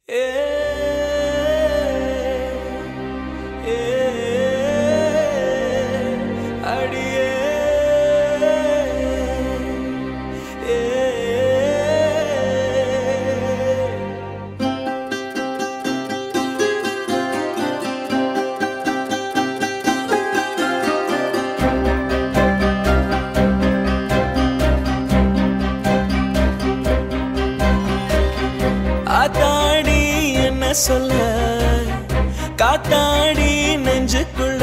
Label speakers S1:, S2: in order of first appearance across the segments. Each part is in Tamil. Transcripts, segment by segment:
S1: ஆத்தாடி என்ன சொல்ல காத்தாடி நெஞ்சுக்குள்ள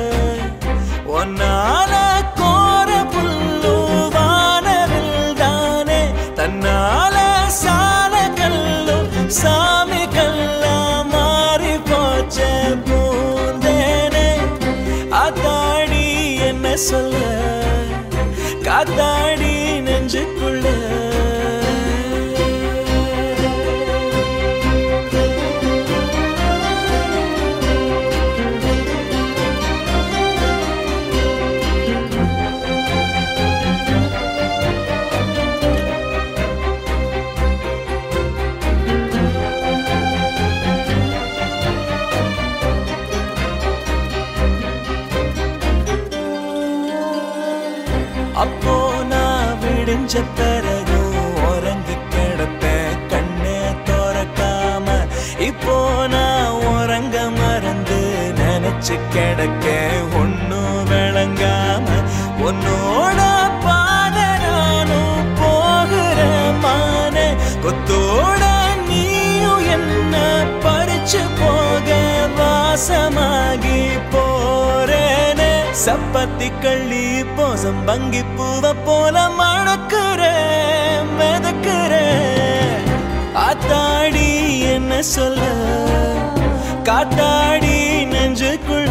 S1: ஒன்னால கோர புல்லு வானவில் தானே தன்னால சால கல்லும் சாமி கல்லா மாறி போச்ச பூந்தேனே ஆத்தாடி என்ன சொல்ல காத்தாடி நெஞ்சுக்குள்ள அப்போ நான் விடிஞ்ச பிறகும் உறங்கி கிடப்பேன் கண்ணே திறக்காம இப்போ நான் உறங்க மறந்து நினைச்சு கிடக்க ஒன்னும் விளங்காம உன்னோட பாத நானும் போகிறேன் மானே கொத்தோட நீயும் என்ன பறிச்சு போக வாசமாகி போறேனே சப்பத்தி கள்ளி போசம் பங்கி பூவ போல மணக்குறேன் மிதக்குறேன் ஆத்தாடி என்ன சொல்ல காத்தாடி நெஞ்சுக்குள்ள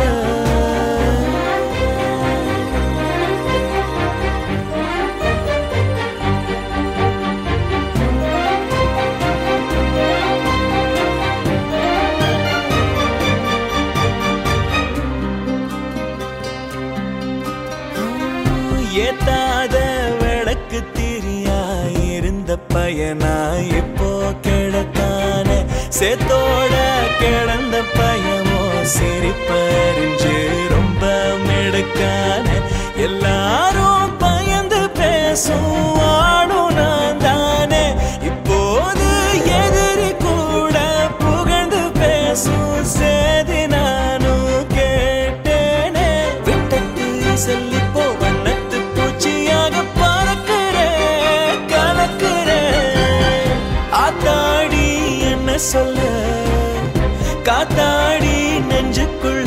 S1: ஏத்தாத விளக்கு திரியா இருந்த பையனா இப்போ கிடக்கான சேத்தோட கிடந்த பையமோ சிரிப்பறிஞ்சு ரொம்ப மெடுக்கான எல்லாரும் பயந்து பேசும் ஆடும் நான் தானே இப்போது எதிரி கூட புகழ்ந்து பேசும் சேதி நானும் கேட்டேனே விட்டத்து சொல்லி போ வண்ணத்து பூச்சியாக பறக்கிறேன் கலக்கிறேன் ஆத்தாடி என்ன சொல்ல காத்தாடி நெஞ்சுக்குள்ள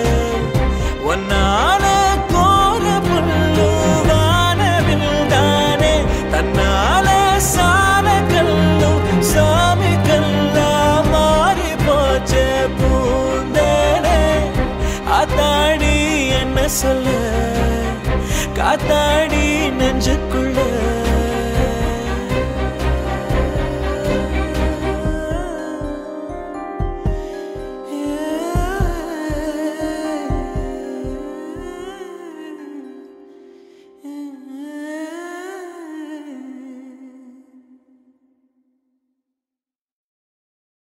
S1: ஒன்னால கோர புல்லு வானவில் தானே தன்னால சால கல்லும் சாமி கல்லா மாறி போச்ச பூந்தேனே ஆத்தாடி என்ன சொல்ல காத்தாடி